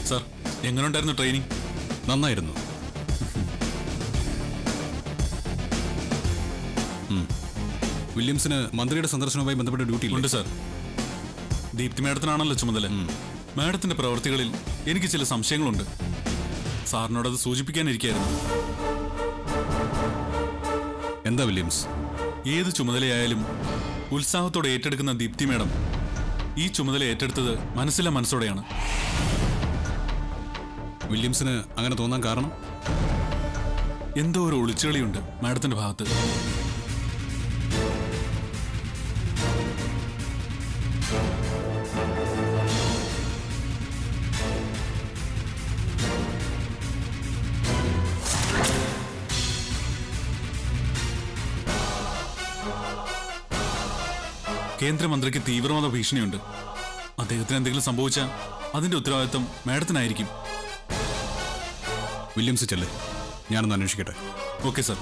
Sir എങ്ങനെ ഉണ്ടായിരുന്നു training നന്നായിരുന്നു ഉം. വില്യംസിന് മന്ത്രിയുടെ സന്ദർശനവുമായി ബന്ധപ്പെട്ട ഡ്യൂട്ടി ഉണ്ട് സാർ ദീപ്തി മാഡത്തിനാണല്ലോ ചുമതല മാഡത്തിന്റെ പ്രവർത്തികളിൽ എനിക്ക് ചില സംശയങ്ങളുണ്ട് സാറിനോടത് സൂചിപ്പിക്കാനിരിക്കായിരുന്നു എന്താ വില്യംസ് ഏത് ചുമതലയായാലും ഉത്സാഹത്തോടെ ഏറ്റെടുക്കുന്ന ദീപ്തി മാഡം ഈ ചുമതല ഏറ്റെടുത്തത് മനസ്സിലെ മനസ്സോടെയാണ് വില്യംസിന് അങ്ങനെ തോന്നാൻ കാരണം എന്തോ ഒരു ഒളിച്ചുകളിയുണ്ട് മാഡത്തിന്റെ ഭാഗത്ത് കേന്ദ്രമന്ത്രിക്ക് തീവ്രവാദ ഭീഷണിയുണ്ട് അദ്ദേഹത്തിന് എന്തെങ്കിലും സംഭവിച്ചാൽ അതിന്റെ ഉത്തരവാദിത്വം മാഡത്തിനായിരിക്കും വില്യംസ് ചെല്ല് ഞാനൊന്ന് അന്വേഷിക്കട്ടെ ഓക്കെ സാർ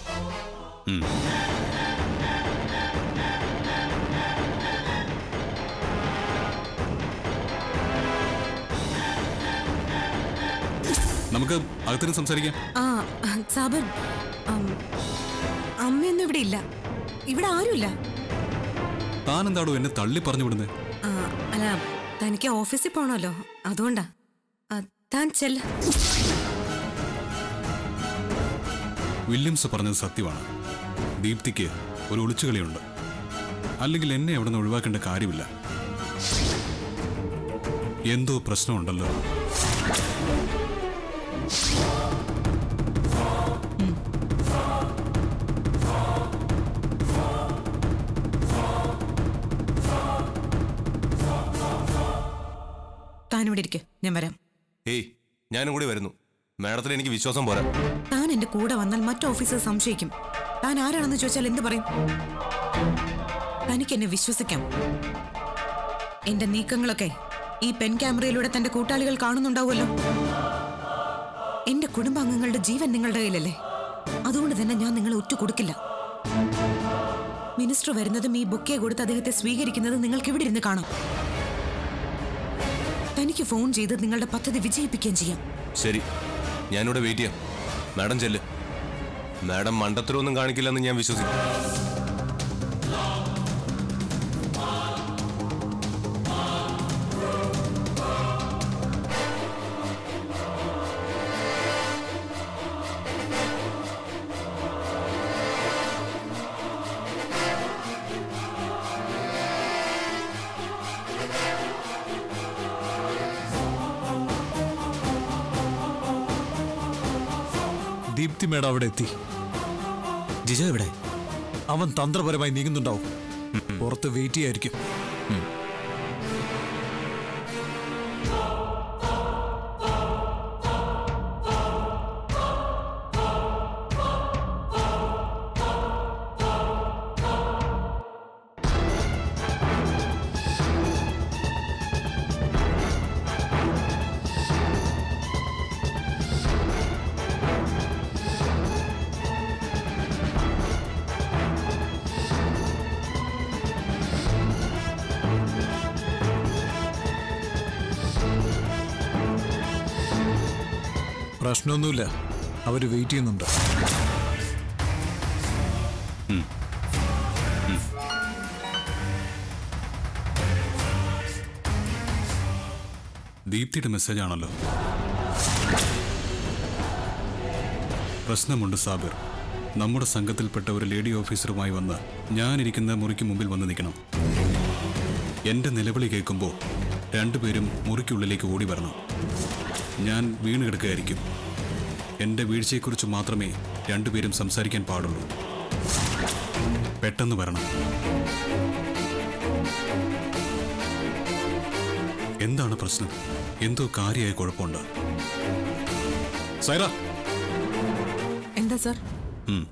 നമുക്ക് അകത്തിനും സംസാരിക്കാം ആ സാബർ ആം, അമ്മയൊന്നും ഇവിടെ ഇല്ല ഇവിടെ ആരുമില്ല താൻ എന്താടോ എന്നെ തള്ളി പറഞ്ഞു വിടുന്നത് ആ, അല്ല തനിക്ക് ഓഫീസിൽ പോണല്ലോ അതുകൊണ്ടാ ആ, താൻ ചെല്ല വില്യംസ് പറഞ്ഞത് സത്യമാണ് ദീപ്തിക്ക് ഒരു ഒളിച്ചുകളിയുണ്ട് അല്ലെങ്കിൽ എന്നെ അവിടെ നിന്ന് ഒഴിവാക്കേണ്ട കാര്യമില്ല എന്തോ പ്രശ്നമുണ്ടല്ലോ താൻ ഇവിടെ ഇരിക്കും ഞാൻ വരാം ഏയ് ഞാനും കൂടി വരുന്നു മാഡത്തിന് എനിക്ക് വിശ്വാസം പോരാ താൻ എന്റെ കൂടെ വന്നാൽ മറ്റു ഓഫീസേഴ്സ് സംശയിക്കും താൻ ആരാണെന്ന് ചോദിച്ചാൽ എന്ത് പറയും തനിക്ക് എന്നെ വിശ്വസിക്കാം എന്റെ നീക്കങ്ങളൊക്കെ ഈ പെൻ ക്യാമറയിലൂടെ തന്റെ കൂട്ടാളികൾ കാണുന്നുണ്ടാവുമല്ലോ എന്റെ കുടുംബാംഗങ്ങളുടെ ജീവൻ നിങ്ങളുടെ കയ്യിലല്ലേ അതുകൊണ്ട് തന്നെ ഞാൻ നിങ്ങളെ ഒറ്റ കൊടുക്കില്ല മിനിസ്റ്റർ വരുന്നതും ഈ ബുക്കെ കൊടുത്ത് അദ്ദേഹത്തെ സ്വീകരിക്കുന്നതും നിങ്ങൾക്ക് ഇവിടെ ഇരുന്ന് കാണാം തനിക്ക് ഫോൺ ചെയ്ത് നിങ്ങളുടെ പദ്ധതി വിജയിപ്പിക്കുകയും ചെയ്യാം ശരി ഞാനിവിടെ വെയിറ്റ് ചെയ്യാം മാഡം ചെല്ല് മാഡം മണ്ടത്തരമൊന്നും കാണിക്കില്ലെന്ന് ഞാൻ വിശ്വസിക്കും ദീപ്തി മേഡം അവിടെ എത്തി ജിജ എവിടെ അവൻ തന്ത്രപരമായി നീങ്ങുന്നുണ്ടാവും പുറത്ത് വെയിറ്റ് ചെയ്യായിരിക്കും പ്രശ്നമൊന്നുമില്ല അവർ വെയിറ്റ് ചെയ്യുന്നുണ്ട് ദീപ്തിയുടെ മെസ്സേജ് ആണല്ലോ പ്രശ്നമുണ്ട് സാബിർ നമ്മുടെ സംഘത്തിൽപ്പെട്ട ഒരു ലേഡി ഓഫീസറുമായി വന്ന് ഞാനിരിക്കുന്ന മുറിക്ക് മുമ്പിൽ വന്ന് നിൽക്കണം എന്റെ നിലവിളി കേൾക്കുമ്പോൾ രണ്ടുപേരും മുറിക്കുള്ളിലേക്ക് ഓടി വരണം ഞാൻ വീണ് കിടക്കുകയായിരിക്കും എന്റെ വീഴ്ചയെക്കുറിച്ച് മാത്രമേ രണ്ടുപേരും സംസാരിക്കാൻ പാടുള്ളൂ പെട്ടെന്ന് വരണം എന്താണ് പ്രശ്നം എന്തോ കാര്യമായ കുഴപ്പമുണ്ട് സൈറ എന്താ സാർ ഉം.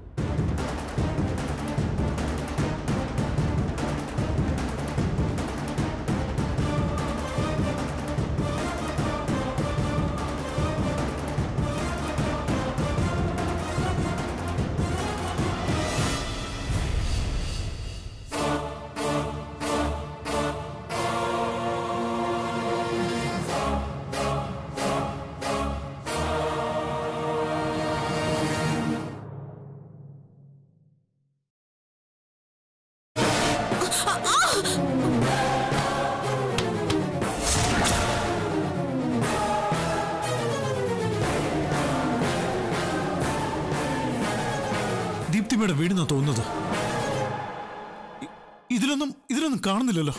ദീപ്തിമയുടെ വീടെന്നാ തോന്നുന്നത് ഇ- ഇതിലൊന്നും ഇതിലൊന്നും കാണുന്നില്ലല്ലോ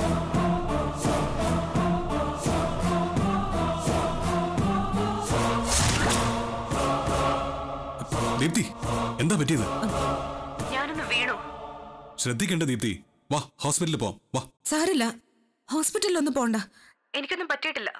ദീപ്തി എന്താ പറ്റിയത് ഞാനൊന്ന് വീണു ശ്രദ്ധിക്കണ്ട ദീപ്തി വാ ഹോസ്പിറ്റലിൽ പോവാം വാ സാരില്ല ഹോസ്പിറ്റലിലൊന്നും പോണ്ട എനിക്കൊന്നും പറ്റിയിട്ടില്ല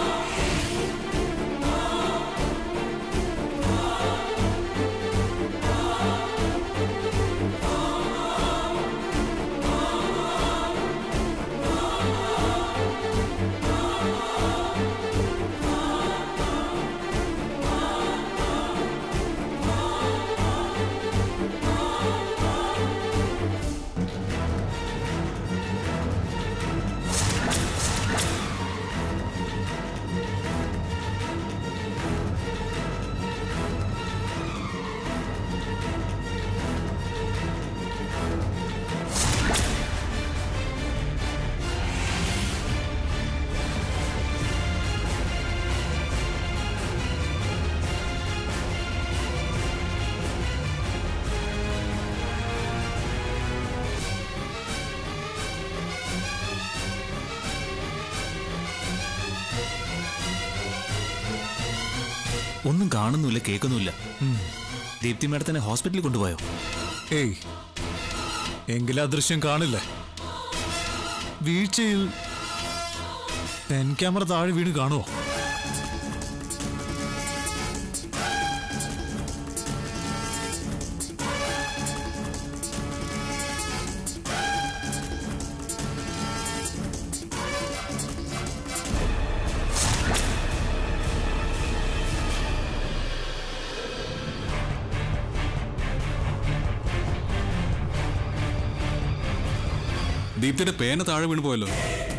ഒന്നും കാണുന്നുമില്ല കേൾക്കുന്നുമില്ല ദീപ്തി മാഡത്തിനെ ഹോസ്പിറ്റലിൽ കൊണ്ടുപോയോ ഏയ് എങ്കിലും ആ ദൃശ്യം കാണില്ലേ വീഴ്ചയിൽ പെൻ ക്യാമറ താഴെ വീണ് കാണുമോ ദീപ്തിയുടെ പേന താഴെ വീണ് പോയല്ലോ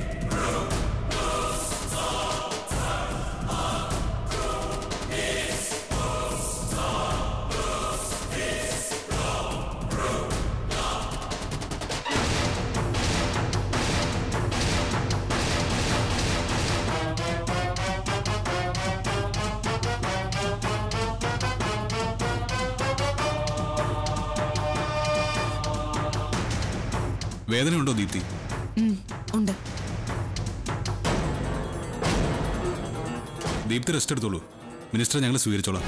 വേദനയുണ്ടോ ദീപ്തി ഉം, ഉണ്ട് ദീപ്തി റെസ്റ്റ് എടുത്തോളൂ മിനിസ്റ്റർ ഞങ്ങൾ സ്വീകരിച്ചോളാം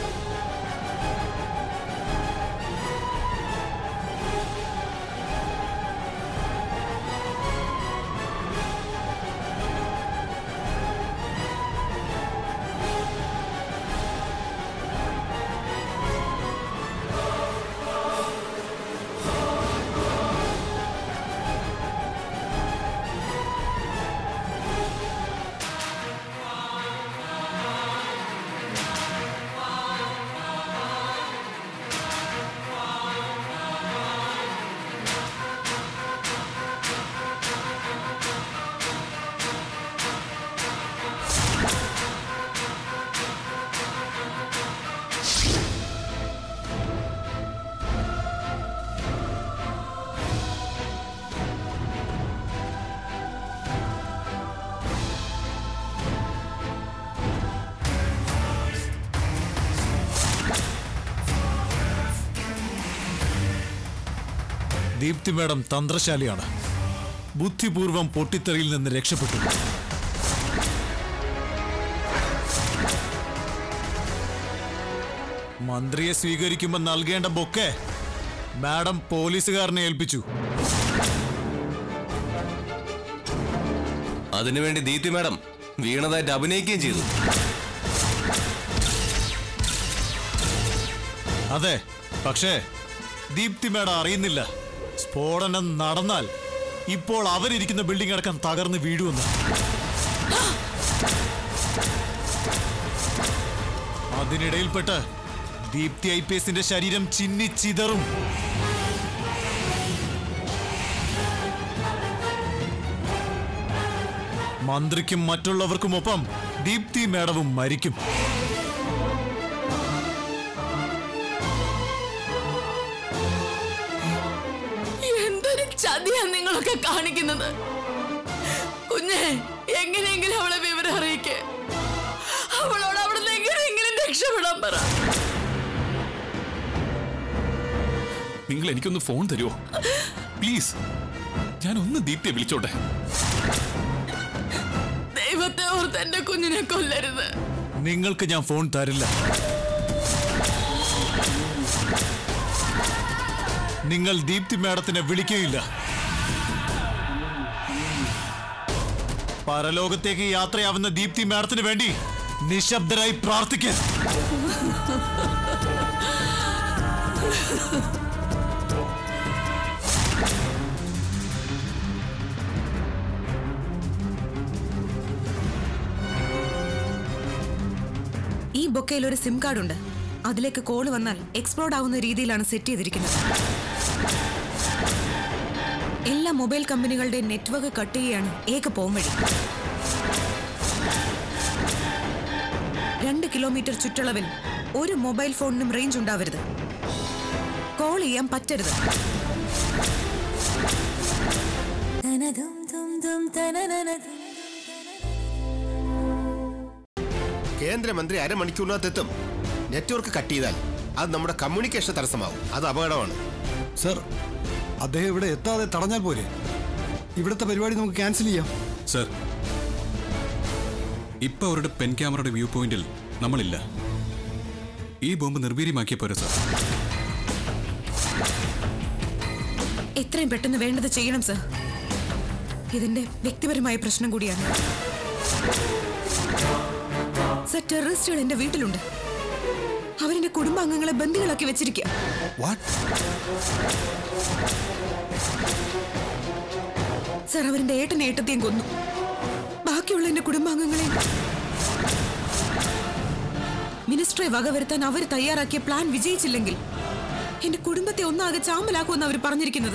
ദീപ്തി മാഡം തന്ത്രശാലിയാണ് ബുദ്ധിപൂർവം പൊട്ടിത്തെറിയിൽ നിന്ന് രക്ഷപ്പെട്ടു മന്ത്രിയെ സ്വീകരിക്കുമ്പോൾ നൽകേണ്ട ബൊക്കെ മാഡം പോലീസുകാരനെ ഏൽപ്പിച്ചു അതിനുവേണ്ടി ദീപ്തി മാഡം വീണതായിട്ട് അഭിനയിക്കുകയും ചെയ്തു അതെ പക്ഷേ ദീപ്തി മാഡം അറിയുന്നില്ല സ്ഫോടനം നടന്നാൽ ഇപ്പോൾ അവരിയ്ക്കുന്ന ബിൽഡിംഗ് അടക്കം തകർന്ന് വീഴുമെന്ന് അതിനിടയിൽപ്പെട്ട് ദീപ്തി ഐ പി എസിന്റെ ശരീരം ചിന്നിച്ചിതറും മന്ത്രിക്കും മറ്റുള്ളവർക്കുമൊപ്പം ദീപ്തി മാഡവും മരിക്കും എന്തൊരു ചതിയാ നിങ്ങളൊക്കെ കാണിക്കുന്നത് കുഞ്ഞെ എങ്ങനെയെങ്കിലും അവളെ വിവരം അറിയിക്കേ അവളോട് അവിടുന്ന് എങ്ങനെയെങ്കിലും രക്ഷപ്പെടാൻ പറ നിങ്ങൾ എനിക്കൊന്ന് ഫോൺ തരുമോ പ്ലീസ് ഞാൻ ഒന്ന് ദീപ്തിയെ വിളിച്ചോട്ടെ ദൈവത്തെ ഓർത്ത് എന്റെ കുഞ്ഞിനെ കൊല്ലരുത് നിങ്ങൾക്ക് ഞാൻ ഫോൺ തരില്ല നിങ്ങൾ ദീപ്തി മാഡത്തിനെ വിളിക്കുകയില്ല പരലോകത്തേക്ക് യാത്രയാവുന്ന ദീപ്തി മാഡത്തിന് വേണ്ടി നിശബ്ദരായി പ്രാർത്ഥിക്കാൻ ഈ ബൊക്കയിൽ ഒരു സിം കാർഡ് ഉണ്ട് അതിലേക്ക് കോൾ വന്നാൽ എക്സ്പ്ലോഡ് ആവുന്ന രീതിയിലാണ് സെറ്റ് ചെയ്തിരിക്കുന്നത് എല്ലാ മൊബൈൽ കമ്പനികളുടെയും നെറ്റ്വർക്ക് കട്ട് ചെയ്യുകയാണ് ഏക പോം വഴി രണ്ട് കിലോമീറ്റർ ചുറ്റളവിൽ ഒരു മൊബൈൽ ഫോണിനും റേഞ്ച് ഉണ്ടാവരുത് കോൾ ചെയ്യാൻ പറ്റരുത് കേന്ദ്രമന്ത്രി അരമണിക്കൂറിനകത്തെത്തും നെറ്റ്വർക്ക് കട്ട് ചെയ്താൽ അത് നമ്മുടെ കമ്മ്യൂണിക്കേഷൻ തടസ്സമാവും അത് അപകടമാണ് സർ അദ്ദേഹം ഇവിടെ എത്താതെ തടഞ്ഞാൽ പോരെ ഇവിടുത്തെ പരിപാടി നമുക്ക് ക്യാൻസൽ ചെയ്യാം സർ ഇപ്പൊ അവരുടെ പെൻ ക്യാമറയുടെ വ്യൂ പോയിന്റിൽ നമ്മളില്ല ഈ ബോംബ് നിർവീര്യമാക്കിയ പോരെ സർ എത്രയും പെട്ടെന്ന് വേണ്ടത് ചെയ്യണം സർ ഇതിന്റെ വ്യക്തിപരമായ പ്രശ്നം കൂടിയാണ് സർ ടെററിസ്റ്റുകൾ എന്റെ വീട്ടിലുണ്ട് അവരെന്റെ കുടുംബാംഗങ്ങളെ ബന്ദികളാക്കി വെച്ചിരിക്കുക സർ അവരുടെ ഏട്ടനെ ഏട്ടത്തെയും കൊന്നു ബാക്കിയുള്ള എന്റെ കുടുംബാംഗങ്ങളെയും മിനിസ്റ്ററെ വകവരുത്താൻ അവർ തയ്യാറാക്കിയ പ്ലാൻ വിജയിച്ചില്ലെങ്കിൽ എന്റെ കുടുംബത്തെ ഒന്നാകെ ചാമ്പലാക്കുമെന്ന് അവർ പറഞ്ഞിരിക്കുന്നത്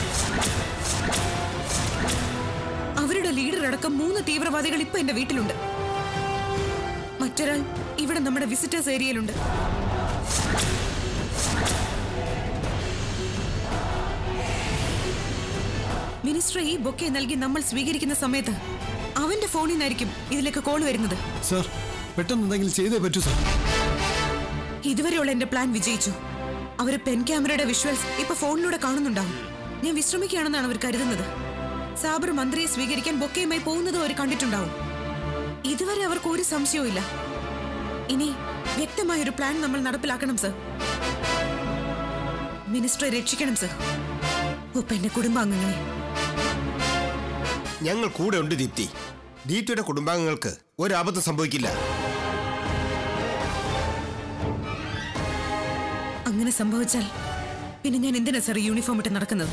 അവരുടെ ലീഡർ അടക്കം മൂന്ന് തീവ്രവാദികൾ ഇപ്പൊ എന്റെ വീട്ടിലുണ്ട് മറ്റൊരാൾ ഇവിടെ നമ്മുടെ വിസിറ്റേഴ്സ് ഏരിയയിലുണ്ട് മിനിസ്റ്റർ ഈ ബൊക്കെ നൽകി നമ്മൾ സ്വീകരിക്കുന്ന സമയത്ത് അവന്റെ ഫോണിൽ നിന്നായിരിക്കും ഇതിലേക്ക് കോൾ വരുന്നത് സർ പെട്ടെന്ന് എന്തെങ്കിലും ചെയ്തേ പറ്റൂ സർ ഇതുവരെയുള്ള എന്റെ പ്ലാൻ വിജയിച്ചു അവര് പെൻ ക്യാമറയുടെ വിഷ്വൽസ് ഇപ്പൊ ഫോണിലൂടെ കാണുന്നുണ്ടാവും ഞാൻ വിശ്രമിക്കുകയാണെന്നാണ് അവർ കരുതുന്നത് സാബർ മന്ത്രിയെ സ്വീകരിക്കാൻ ബൊക്കയുമായി പോകുന്നതും അവർ കണ്ടിട്ടുണ്ടാവും ഇതുവരെ അവർക്ക് ഒരു സംശയവും ഇല്ല ഇനി വ്യക്തമായ ഒരു പ്ലാൻ നമ്മൾ നടപ്പിലാക്കണം സർ മിനിസ്റ്ററെ രക്ഷിക്കണം സർ ഒപ്പം എന്റെ കുടുംബാംഗങ്ങളെ ഞങ്ങൾ കൂടെ ഉണ്ട് ദീപ്തി ദീപ്തിയുടെ കുടുംബാംഗങ്ങൾക്ക് ഒരാപത്തും സംഭവിക്കില്ല അങ്ങനെ സംഭവിച്ചാൽ പിന്നെ ഞാൻ എന്തിനാ സർ യൂണിഫോം ഇട്ട് നടക്കുന്നത്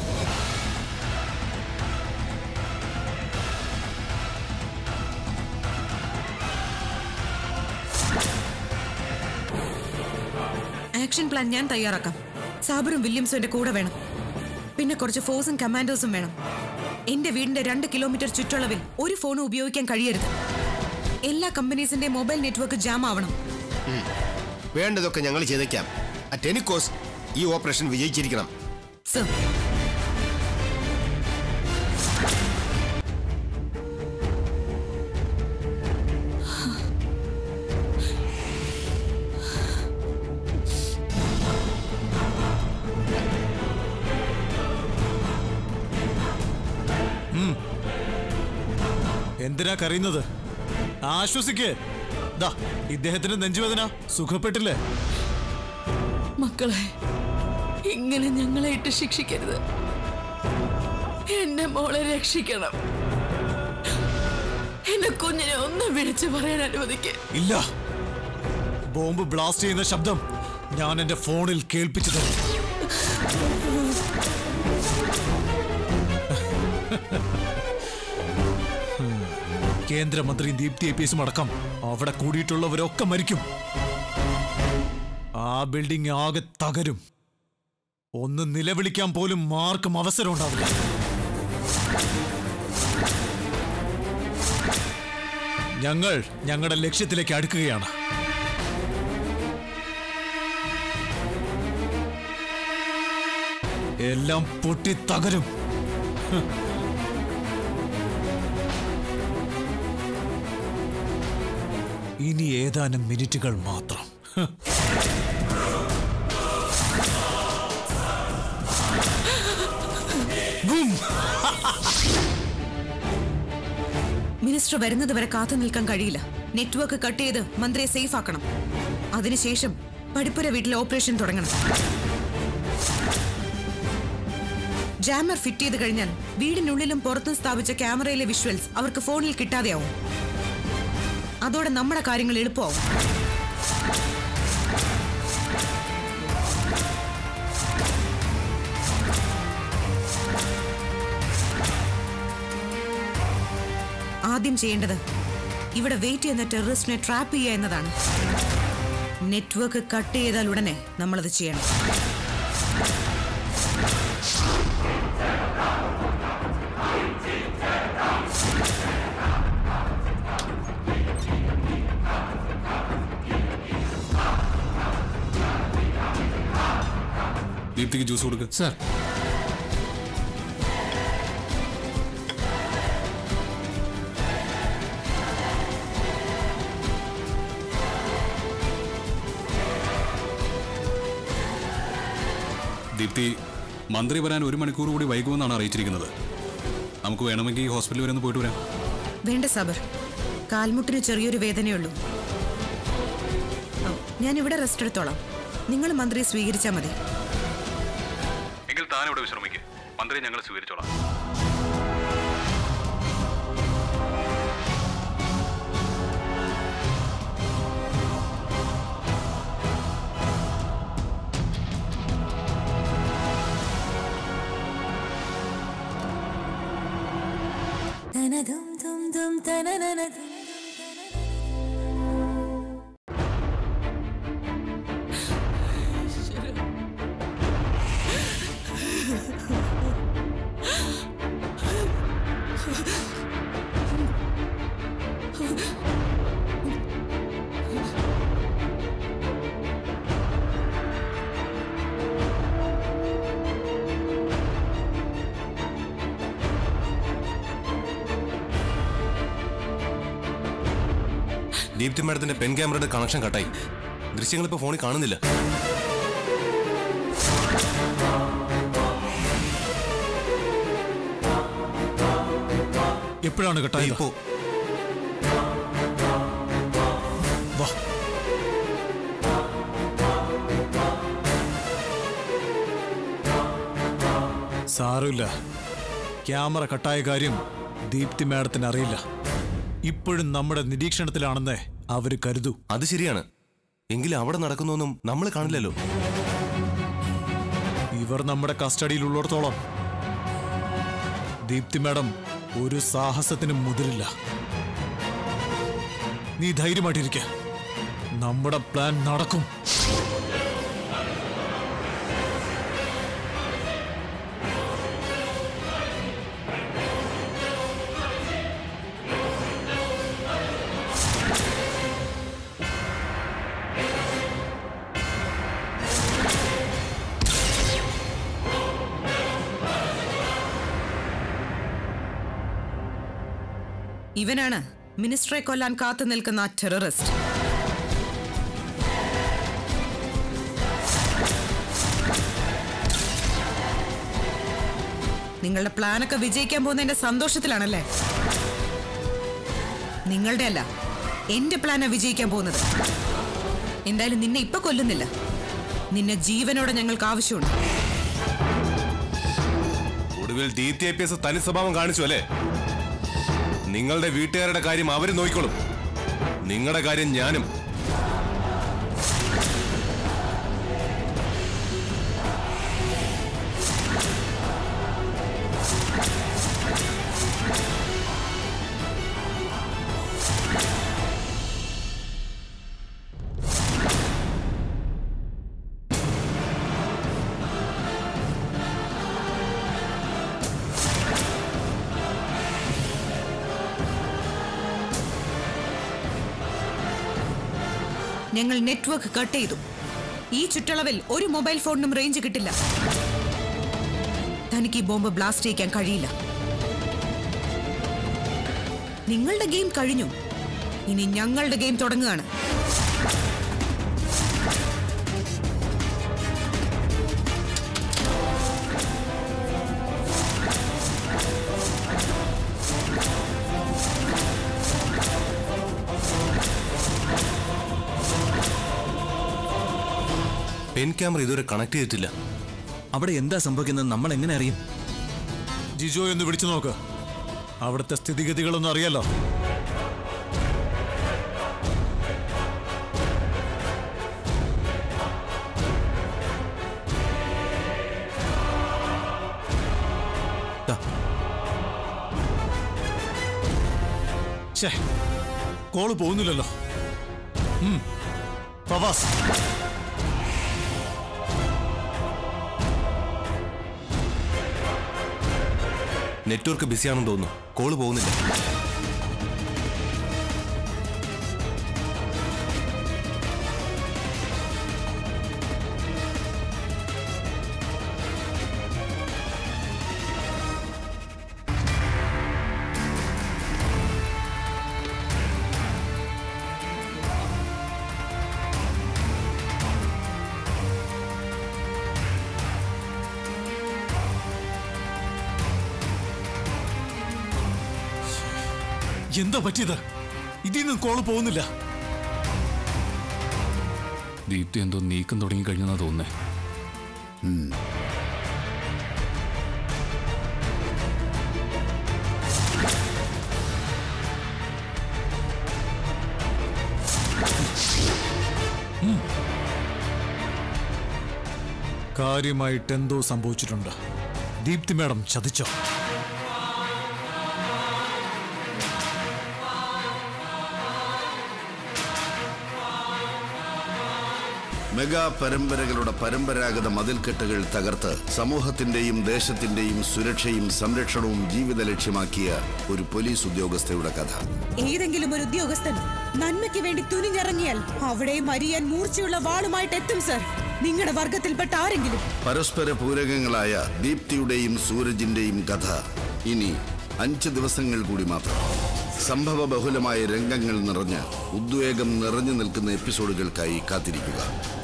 ആക്ഷൻ പ്ലാൻ ഞാൻ തയ്യാറാക്കാം സാബറും വില്യംസും എന്റെ കൂടെ വേണം പിന്നെ കുറച്ച് ഫോഴ്സും കമാൻഡോസും വേണം എന്റെ വീടിന്റെ രണ്ട് കിലോമീറ്റർ ചുറ്റളവിൽ ഒരു ഫോണും ഉപയോഗിക്കാൻ കഴിയരുത് എല്ലാ കമ്പനീസിന്റെ മൊബൈൽ നെറ്റ്വർക്ക് ജാം ആവണം വേണ്ടതൊക്കെ ഞങ്ങൾ ചെയ്തേക്കാം അറ്റ് എനി കോസ് ഈ ഓപ്പറേഷൻ വിജയിച്ചിരിക്കണം സർ എന്തിനാ കരയുന്നത് ആശ്വസിക്ക് ദാ ഇദ്ദേഹത്തിന് നെഞ്ചുവേദന സുഖപ്പെട്ടില്ലേ മക്കളെ ഇങ്ങനെ ഞങ്ങളെ ഇട്ട് ശിക്ഷിക്കരുത് എന്റെ മോളെ രക്ഷിക്കണം എന്റെ കുഞ്ഞിനെ ഒന്ന് വിളിച്ചു പറയാൻ അനുവദിക്ക് ഇല്ല ബോംബ് ബ്ലാസ്റ്റ് ചെയ്യുന്ന ശബ്ദം ഞാൻ എന്റെ ഫോണിൽ കേൾപ്പിച്ചു തരും കേന്ദ്രമന്ത്രി ദീപ്തി ഐ പി എസും അടക്കം അവിടെ കൂടിയിട്ടുള്ളവരൊക്കെ മരിക്കും ആ ബിൽഡിംഗ് ആകെ തകരും ഒന്ന് നിലവിളിക്കാൻ പോലും ആർക്കും അവസരം ഉണ്ടാവില്ല ഞങ്ങൾ ഞങ്ങളുടെ ലക്ഷ്യത്തിലേക്ക് അടുക്കുകയാണ് എല്ലാം പൊട്ടി തകരും ഹ്. ഇനി ഏതാനും മിനിറ്റുകൾ മാത്രം ഹ്. മിനിസ്റ്റർ വരുന്നത് വരെ കാത്തു നിൽക്കാൻ കഴിയില്ല നെറ്റ്വർക്ക് കട്ട് ചെയ്ത് മന്ത്രിയെ സേഫ് ആക്കണം അതിനുശേഷം പടിപ്പുര വീട്ടിൽ ഓപ്പറേഷൻ തുടങ്ങണം ജാമർ ഫിറ്റ് ചെയ്ത് കഴിഞ്ഞാൽ വീടിനുള്ളിലും പുറത്തും സ്ഥാപിച്ച ക്യാമറയിലെ വിഷ്വൽസ് അവർക്ക് ഫോണിൽ കിട്ടാതെയാവും അതോടെ നമ്മുടെ കാര്യങ്ങൾ എളുപ്പമാവും ആദ്യം ചെയ്യേണ്ടത് ഇവിടെ വെയിറ്റ് ചെയ്യുന്ന ടെററിസ്റ്റിനെ ട്രാപ്പ് ചെയ്യുക എന്നതാണ് നെറ്റ്വർക്ക് കട്ട് ചെയ്താൽ ഉടനെ നമ്മളത് ചെയ്യണം ദീപ്തിക്ക് ജ്യൂസ് കൊടുക്കുക സാർ ദീപ്തി മന്ത്രി വരാൻ ഒരു മണിക്കൂർ കൂടി വൈകുമെന്നാണ് അറിയിച്ചിരിക്കുന്നത് നമുക്ക് വേണമെങ്കിൽ ഈ ഹോസ്പിറ്റലിൽ വരെ ഒന്ന് പോയിട്ട് വരാം വേണ്ട സബർ കാൽമുട്ടിന് ചെറിയൊരു വേദനയുള്ളൂ ഞാൻ ഇവിടെ റെസ്റ്റ് എടുത്തോളാം നിങ്ങൾ മന്ത്രിയെ സ്വീകരിച്ചാൽ മതി എങ്കിൽ താൻ ഇവിടെ വിശ്രമിക്കുക മന്ത്രി ഞങ്ങൾ സ്വീകരിച്ചോളാം ദീപ്തി മാഡത്തിന്റെ പെൻ ക്യാമറയുടെ കണക്ഷൻ കട്ടായി ദൃശ്യങ്ങൾ ഇപ്പൊ ഫോണിൽ കാണുന്നില്ല എപ്പോഴാണ് കട്ടായത് ഇപ്പോ വാ സാരമില്ല ക്യാമറ കട്ടായ കാര്യം ദീപ്തി മാഡത്തിന് അറിയില്ല ഇപ്പോഴും നമ്മുടെ നിരീക്ഷണത്തിലാണെന്നേ അവര് കരുതൂ അത് ശരിയാണ് എങ്കിലും അവിടെ നടക്കുന്നൊന്നും നമ്മൾ കാണില്ലല്ലോ ഇവർ നമ്മുടെ കസ്റ്റഡിയിലുള്ളിടത്തോളം ദീപ്തി മാഡം ഒരു സാഹസത്തിനും മുതിരില്ല നീ ധൈര്യമായിട്ടിരിക്ക നമ്മുടെ പ്ലാൻ നടക്കും ഇവനാണ് മിനിസ്റ്ററെ കൊല്ലാൻ കാത്തു നിൽക്കുന്ന ആ ടെററിസ്റ്റ് നിങ്ങളുടെ പ്ലാനൊക്കെ വിജയിക്കാൻ പോകുന്നതിന്റെ സന്തോഷത്തിലാണല്ലേ നിങ്ങളുടെ അല്ല എന്റെ പ്ലാനാ വിജയിക്കാൻ പോകുന്നത് എന്തായാലും നിന്നെ ഇപ്പൊ കൊല്ലുന്നില്ല നിന്നെ ജീവനോടെ ഞങ്ങൾക്ക് ആവശ്യമുണ്ട് ഒടുവിൽ ദീപ്തി ഐ പി എസ് തനി സ്വഭാവം കാണിച്ചു അല്ലേ നിങ്ങളുടെ വീട്ടുകാരുടെ കാര്യം അവര് നോക്കിക്കോളും നിങ്ങളുടെ കാര്യം ഞാനും ഞങ്ങൾ നെറ്റ്വർക്ക് കട്ട് ചെയ്തു ഈ ചുറ്റളവിൽ ഒരു മൊബൈൽ ഫോണിനും റേഞ്ച് കിട്ടില്ല തനിക്ക് ഈ ബോംബ് ബ്ലാസ്റ്റ് ചെയ്യിക്കാൻ കഴിയില്ല നിങ്ങളുടെ ഗെയിം കഴിഞ്ഞു ഇനി ഞങ്ങളുടെ ഗെയിം തുടങ്ങുകയാണ് പെൻ ക്യാമറ ഇതുവരെ കണക്ട് ചെയ്തിട്ടില്ല അവിടെ എന്താ സംഭവിക്കുന്നത് നമ്മൾ എങ്ങനെ അറിയും ജിജോ എന്ന് വിളിച്ചു നോക്ക് അവിടുത്തെ സ്ഥിതിഗതികളൊന്നും അറിയാലോ ദാ, ഛേ കോള് പോകുന്നില്ലല്ലോ ഉം. ഫവാസ് നെറ്റ്വർക്ക് ബിസിയാണെന്ന് തോന്നുന്നു കോള് പോകുന്നില്ല എന്താ പറ്റിയത് ഇതിൽ നിന്നും കോള് പോകുന്നില്ല ദീപ്തി എന്തോ നീക്കം തുടങ്ങി കഴിഞ്ഞെന്നാ തോന്നുന്നേ കാര്യമായിട്ട് എന്തോ സംഭവിച്ചിട്ടുണ്ട് ദീപ്തി മാഡം ചതിച്ചോ മെഗാ പരമ്പരകളുടെ പരമ്പരാഗത മതിൽക്കെട്ടുകൾ തകർത്ത് സമൂഹത്തിന്റെയും ദേശത്തിന്റെയും സുരക്ഷയും സംരക്ഷണവും ജീവിത ലക്ഷ്യമാക്കിയ ഒരു പോലീസ് ഉദ്യോഗസ്ഥയുടെ കഥ ഏതെങ്കിലും ഒരു ഉദ്യോഗസ്ഥൻ നന്മയ്ക്ക് വേണ്ടി തുനിഞ്ഞിറങ്ങിയാൽ അവിടെ മരിയാൻ മൂർച്ചയുള്ള വാളുമായിട്ട് എത്തും സർ നിങ്ങളുടെ വർഗത്തിൽപ്പെട്ട ആരെങ്കിലും പരസ്പര പൂരകങ്ങളായ ദീപ്തിയുടെയും സൂരജിന്റെയും കഥ ഇനി അഞ്ച് ദിവസങ്ങൾ കൂടി മാത്രം സംഭവ ബഹുലമായ രംഗങ്ങൾ നിറഞ്ഞ് ഉദ്വേഗം നിറഞ്ഞു നിൽക്കുന്ന എപ്പിസോഡുകൾക്കായി കാത്തിരിക്കുക